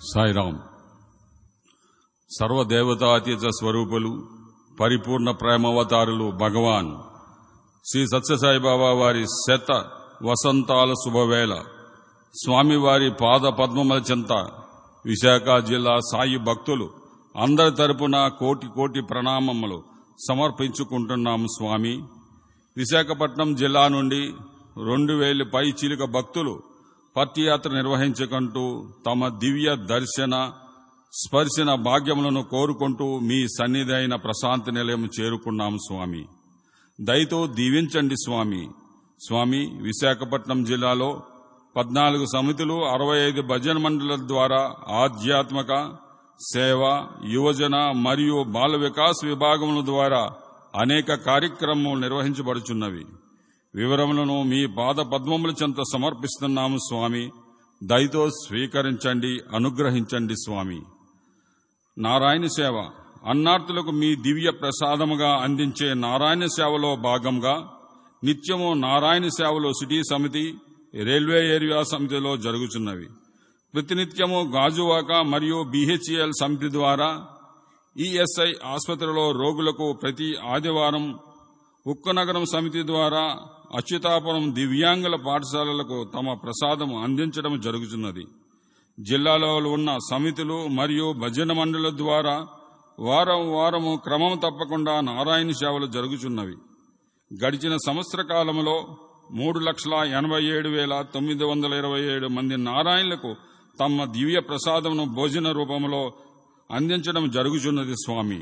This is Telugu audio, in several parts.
సాయిరాం సర్వదేవతాతీత స్వరూపులు పరిపూర్ణ ప్రేమవతారులు భగవాన్ శ్రీ సత్యసాయిబాబా వారి శత వసంతాల శుభవేళ స్వామివారి పాద పద్మముల చెంత విశాఖ జిల్లా సాయి భక్తులు అందరి తరపున కోటి కోటి ప్రణామములు సమర్పించుకుంటున్నాము స్వామి విశాఖపట్నం జిల్లా నుండి రెండు వేల పై చిలుక భక్తులు పత్తియాత్ర నిర్వహించుకుంటూ తమ దివ్య దర్శన స్పర్శన భాగ్యములను కోరుకుంటూ మీ సన్నిధి అయిన ప్రశాంతి నిలయం చేరుకున్నాము స్వామి దయతో దీవించండి స్వామి స్వామి విశాఖపట్నం జిల్లాలో పద్నాలుగు సమితులు అరవై ఐదు భజన మండల ద్వారా ఆధ్యాత్మిక సేవ యువజన మరియు బాల వికాస్ విభాగముల ద్వారా అనేక కార్యక్రమములు నిర్వహించబడుచున్నవి వివరములను మీ పాద పద్మముల చెంత సమర్పిస్తున్నాము స్వామి దయతో స్వీకరించండి అనుగ్రహించండి స్వామి నారాయణ సేవ అన్నార్థులకు మీ దివ్య ప్రసాదముగా అందించే నారాయణ సేవలో భాగంగా నిత్యము నారాయణ సేవలో సిటీ సమితి రైల్వే ఏరియా సమితిలో జరుగుతున్నవి ప్రతినిత్యము గాజువాక మరియు బీహెచ్ఎల్ సమితి ద్వారా ఈఎస్ఐ ఆసుపత్రిలో రోగులకు ప్రతి ఆదివారం ఉక్కనగరం సమితి ద్వారా అచ్యుతాపురం దివ్యాంగుల పాఠశాలలకు తమ ప్రసాదం అందించడం జరుగుతున్నది జిల్లాలో ఉన్న సమితులు మరియు భజన మండలి ద్వారా వారం వారము క్రమం తప్పకుండా నారాయణ సేవలు జరుగుతున్నవి గడిచిన సంవత్సర కాలంలో మూడు లక్షల ఎనభై ఏడు వేల తొమ్మిది వందల ఇరవై ఏడు మంది నారాయణులకు తమ దివ్య ప్రసాదమును భోజన రూపంలో అందించడం జరుగుతున్నది స్వామి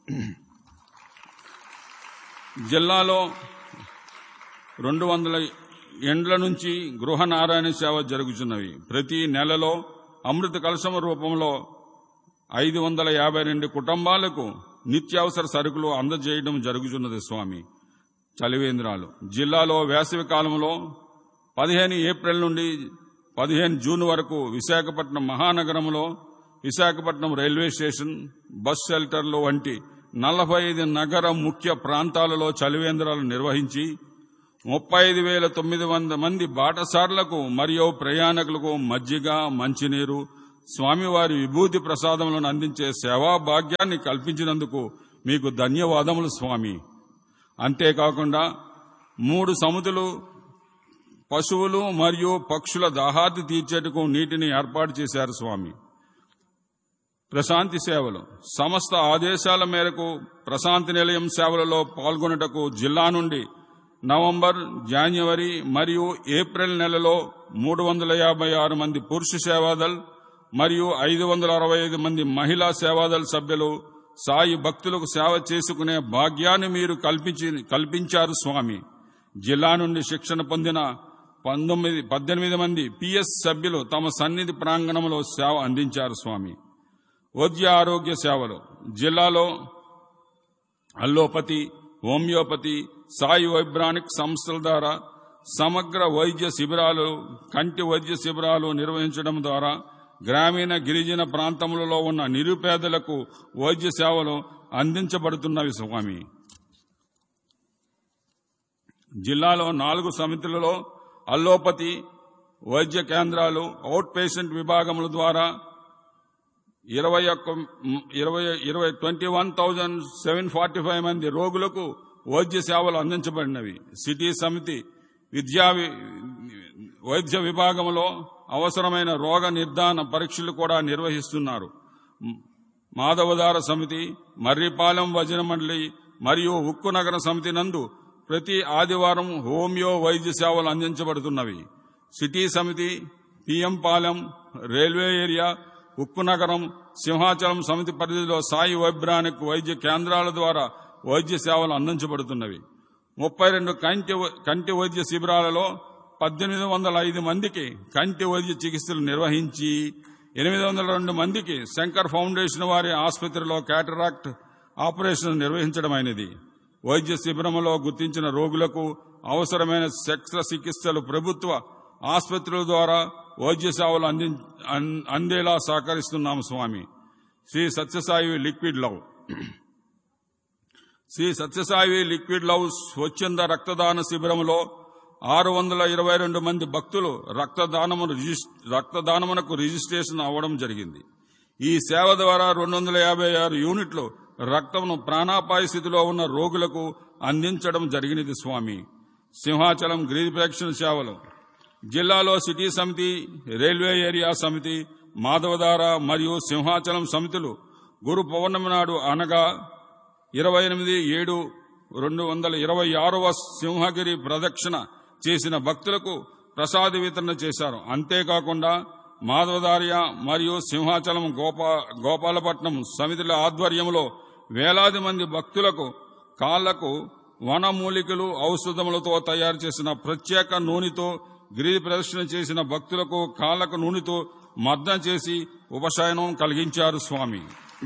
జిల్లాలో రెండు వందల ఎండ్ల నుంచి గృహ నారాయణ సేవ జరుగుతున్నవి ప్రతి నెలలో అమృత కలశం రూపంలో ఐదు వందల యాభై రెండు కుటుంబాలకు నిత్యావసర సరుకులు అందజేయడం జరుగుతున్నది స్వామి చలివేంద్రాలు జిల్లాలో వేసవి కాలంలో పదిహేను ఏప్రిల్ నుండి పదిహేను జూన్ వరకు విశాఖపట్నం మహానగరంలో విశాఖపట్నం రైల్వే స్టేషన్ బస్ షెల్టర్లు వంటి నలభై ఐదు నగర ముఖ్య ప్రాంతాలలో చలివేంద్రాలు నిర్వహించి ముప్పై ఐదు వేల తొమ్మిది వంద మంది బాటసార్లకు మరియు ప్రయాణికులకు మజ్జిగ మంచినీరు స్వామివారి విభూతి ప్రసాదములను అందించే సేవా భాగ్యాన్ని కల్పించినందుకు మీకు ధన్యవాదములు స్వామి అంతేకాకుండా మూడు సముతులు పశువులు మరియు పక్షుల దాహార్తి తీర్చేటకు నీటిని ఏర్పాటు చేశారు స్వామి ప్రశాంతి సేవలు సమస్త ఆదేశాల మేరకు ప్రశాంతి నిలయం సేవలలో పాల్గొనుటకు జిల్లా నుండి నవంబర్ జాన్యువరి మరియు ఏప్రిల్ నెలలో మూడు వందల యాభై ఆరు మంది పురుష సేవాదల్ మరియు ఐదు వందల అరవై ఐదు మంది మహిళా సేవాదల్ సభ్యులు సాయి భక్తులకు సేవ చేసుకునే భాగ్యాన్ని మీరు కల్పించి కల్పించారు స్వామి జిల్లా నుండి శిక్షణ పొందిన పంతొమ్మిది పద్దెనిమిది మంది పిఎస్ సభ్యులు తమ సన్నిధి ప్రాంగణంలో సేవ అందించారు స్వామి వైద్య ఆరోగ్య సేవలు జిల్లాలో అల్లోపతి హోమియోపతి సాయి వైబ్రానిక్ సంస్థల ద్వారా సమగ్ర వైద్య శిబిరాలు కంటి వైద్య శిబిరాలు నిర్వహించడం ద్వారా గ్రామీణ గిరిజన ప్రాంతములలో ఉన్న నిరుపేదలకు వైద్య సేవలు అందించబడుతున్నవి స్వామి జిల్లాలో నాలుగు సమితులలో అల్లోపతి వైద్య కేంద్రాలు అవుట్ పేషెంట్ విభాగముల ద్వారా ఇరవై ఒక్క ఇరవై ఇరవై twenty one thousand seven forty five మంది రోగులకు వైద్య సేవలు అందించబడినవి సిటీ సమితి విద్యా వి- వైద్య విభాగంలో అవసరమైన రోగ నిర్ధారణ పరీక్షలు కూడా నిర్వహిస్తున్నారు మాధవదార సమితి మర్రిపాలెం వజన మండలి మరియు ఉక్కు నగర సమితి నందు ప్రతి ఆదివారం హోమియో వైద్య సేవలు అందించబడుతున్నవి సిటీ సమితి పిఎం పాలెం రైల్వే ఏరియా ఉక్కు నగరం సింహాచలం సమితి పరిధిలో సాయి వైబ్రానిక్ వైద్య కేంద్రాల ద్వారా వైద్య సేవలు అందించబడుతున్నవి ముప్పై రెండు కంటి కంటి వైద్య శిబిరాలలో పద్దెనిమిది వందల ఐదు మందికి కంటి వైద్య చికిత్సలు నిర్వహించి ఎనిమిది వందల రెండు మందికి శంకర్ ఫౌండేషన్ వారి ఆసుపత్రిలో క్యాటరాక్ట్ ఆపరేషన్ నిర్వహించడమైనది వైద్య శిబిరంలో గుర్తించిన రోగులకు అవసరమైన శస్త్ర చికిత్సలు ప్రభుత్వ ఆసుపత్రుల ద్వారా వైద్య సేవలు అంది అన్- అందేలా సహకరిస్తున్నాము Swami Sri Sathyasai liquid love Sri Sathyasai liquid love స్వచ్ఛంద రక్తదాన శిబిరంలో ఆరు వందల ఇరవై రెండు మంది భక్తులు రక్తదానము రిజిస్- రక్తదానమునకు రిజిస్ట్రేషన్ అవ్వడం జరిగింది ఈ సేవ ద్వారా రెండు వందల యాభై ఆరు యూనిట్లు రక్తమును ప్రాణాపాయ స్థితిలో ఉన్న రోగులకు అందించడం జరిగినది స్వామి సింహాచలం గిరిప్రదక్షిణ సేవలు జిల్లాలో సిటీ సమితి రైల్వే ఏరియా సమితి మాధవధార మరియు సింహాచలం సమితులు గురు పౌర్ణమి నాడు అనగా ఇరవై ఎనిమిది ఏడు రెండు వందల ఇరవై ఆరవ సింహగిరి ప్రదక్షిణ చేసిన భక్తులకు ప్రసాద వితరణ చేశారు అంతేకాకుండా మాధవదార్య మరియు సింహాచలం గోపా గోపాలపట్నం సమితుల ఆధ్వర్యంలో వేలాది మంది భక్తులకు కాళ్లకు వనమూలికలు ఔషధములతో తయారు చేసిన ప్రత్యేక నూనెతో గిరి ప్రదర్శన చేసిన భక్తులకు కాళ్లకు నూనెతో మర్దన చేసి ఉపశయనం కలిగించారు స్వామి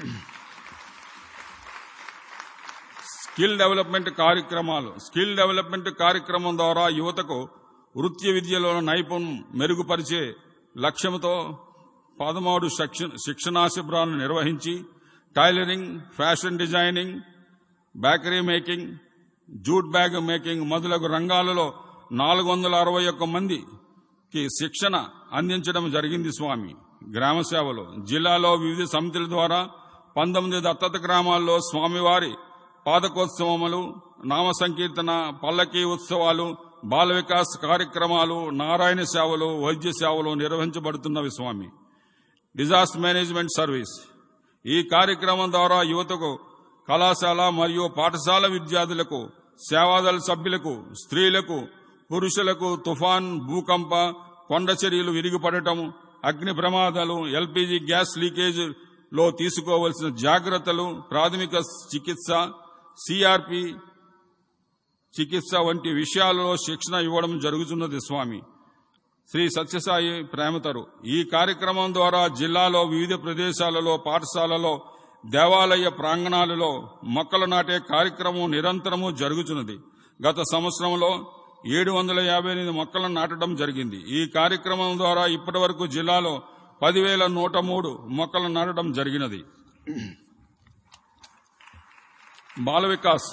స్కిల్ డెవలప్మెంట్ కార్యక్రమాలు స్కిల్ డెవలప్మెంట్ కార్యక్రమం ద్వారా యువతకు వృత్తి విద్యలో నైపుణ్యం మెరుగుపరిచే లక్ష్యంతో పదమూడు శిక్ష- శిక్షణా శిబిరాలను నిర్వహించి tailoring fashion designing bakery making jute bag making మొదలగు రంగాలలో నాలుగు వందల అరవై ఒక్క మందికి శిక్షణ అందించడం జరిగింది స్వామి గ్రామ సేవలు జిల్లాలో వివిధ సమితుల ద్వారా పంతొమ్మిది దత్తత గ్రామాల్లో స్వామివారి పాదకోత్సవములు నామ సంకీర్తన పల్లకీ ఉత్సవాలు బాల వికాస్ కార్యక్రమాలు నారాయణ సేవలు వైద్య సేవలు నిర్వహించబడుతున్నవి స్వామి డిజాస్టర్ మేనేజ్మెంట్ సర్వీస్ ఈ కార్యక్రమం ద్వారా యువతకు కళాశాల మరియు పాఠశాల విద్యార్థులకు సేవాదళ సభ్యులకు స్త్రీలకు పురుషులకు తుఫాన్ భూకంప కొండ చర్యలు విరిగిపడటం అగ్ని ప్రమాదాలు ఎల్పీజీ గ్యాస్ లీకేజ్ లో తీసుకోవలసిన జాగ్రత్తలు ప్రాథమిక చికిత్స సిఆర్పి చికిత్స వంటి విషయాలలో శిక్షణ ఇవ్వడం జరుగుతున్నది స్వామి శ్రీ సత్యసాయి ప్రేమతరు ఈ కార్యక్రమం ద్వారా జిల్లాలో వివిధ ప్రదేశాలలో పాఠశాలలో దేవాలయ ప్రాంగణాలలో మొక్కలు నాటే కార్యక్రమం నిరంతరము జరుగుతున్నది గత సంవత్సరంలో ఏడు వందల యాభై ఎనిమిది మొక్కలను నాటడం జరిగింది ఈ కార్యక్రమం ద్వారా ఇప్పటి వరకు జిల్లాలో పదివేల నూట మూడు మొక్కలు నాటడం జరిగినది బాల వికాస్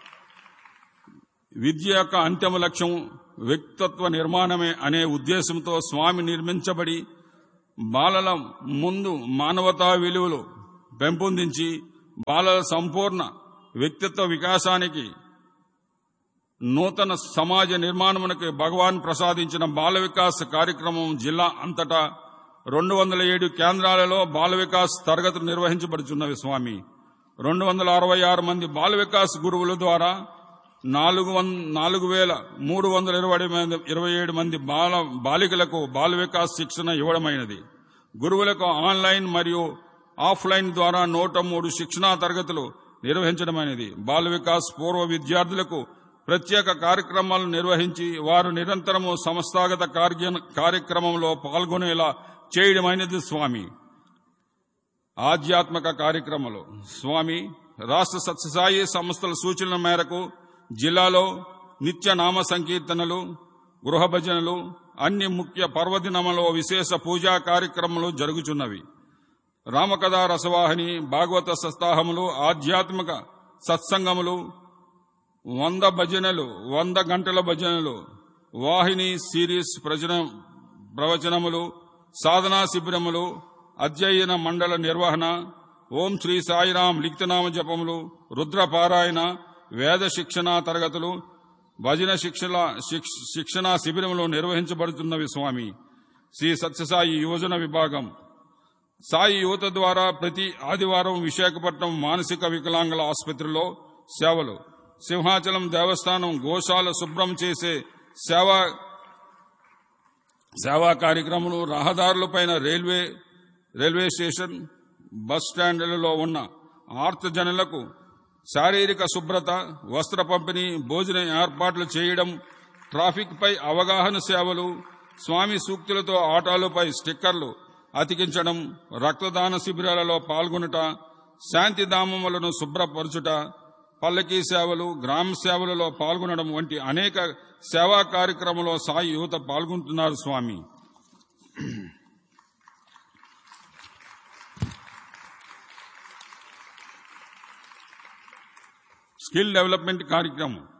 విద్య యొక్క అంతిమ లక్ష్యం వ్యక్తిత్వ నిర్మాణమే అనే ఉద్దేశంతో స్వామి నిర్మించబడి బాలల ముందు మానవతా విలువలు పెంపొందించి బాలల సంపూర్ణ వ్యక్తిత్వ వికాసానికి నూతన సమాజ నిర్మాణమునకు భగవాన్ ప్రసాదించిన బాల వికాస్ కార్యక్రమం జిల్లా అంతటా రెండు వందల ఏడు కేంద్రాలలో బాల వికాస్ తరగతులు నిర్వహించబడుచున్నవి స్వామి రెండు వందల అరవై ఆరు మంది బాల వికాస్ గురువుల ద్వారా నాలుగు వన్ నాలుగు వేల మూడు వందల ఇరవై మంది ఇరవై ఏడు మంది బాల బాలికలకు బాల వికాస్ శిక్షణ ఇవ్వడమైనది గురువులకు ఆన్లైన్ మరియు ఆఫ్లైన్ ద్వారా నూట మూడు శిక్షణా తరగతులు నిర్వహించడమైనది బాల వికాస్ పూర్వ విద్యార్థులకు ప్రత్యేక కార్యక్రమాలు నిర్వహించి వారు నిరంతరము సంస్థాగత కార్య- కార్యక్రమంలో పాల్గొనేలా చేయడమైనది స్వామి ఆధ్యాత్మిక కార్యక్రమాలు స్వామి రాష్ట్ర సత్యసాయి సంస్థల సూచనల మేరకు జిల్లాలో నిత్య నామ సంకీర్తనలు గృహ భజనలు అన్ని ముఖ్య పర్వదినములో విశేష పూజా కార్యక్రమాలు జరుగుచున్నవి రామకథా రసవాహిని భాగవత సప్తాహములు ఆధ్యాత్మిక సత్సంగములు వంద భజనలు వంద గంటల భజనలు వాహిని సిరీస్ ప్రజన ప్రవచనములు సాధనా శిబిరములు అధ్యయన మండల నిర్వహణ ఓం శ్రీ సాయిరాం లిఖితనామ జపములు రుద్రపారాయణ వేద శిక్షణ తరగతులు భజన శిక్షణ శిక్ష- శిక్షణా శిబిరములు నిర్వహించబడుతున్నవి స్వామి శ్రీ సత్యసాయి యువజన విభాగం సాయి యువత ద్వారా ప్రతి ఆదివారం విశాఖపట్నం మానసిక వికలాంగుల ఆసుపత్రిలో సేవలు సింహాచలం దేవస్థానం గోశాల శుభ్రం చేసే సేవా సేవా కార్యక్రమాలు రహదారులపైన రైల్వే రైల్వే స్టేషన్ బస్ స్టాండ్లలో ఉన్న ఆర్తజనులకు శారీరక శుభ్రత వస్త్ర పంపిణీ భోజన ఏర్పాట్లు చేయడం ట్రాఫిక్ పై అవగాహన సేవలు స్వామి సూక్తులతో ఆటోలపై స్టిక్కర్లు అతికించడం రక్తదాన శిబిరాలలో పాల్గొనుట శాంతిధామములను శుభ్రపరచుట పల్లకీ సేవలు గ్రామ సేవలలో పాల్గొనడం వంటి అనేక సేవా కార్యక్రమంలో సాయి యువత పాల్గొంటున్నారు స్వామి స్కిల్ డెవలప్మెంట్ కార్యక్రమం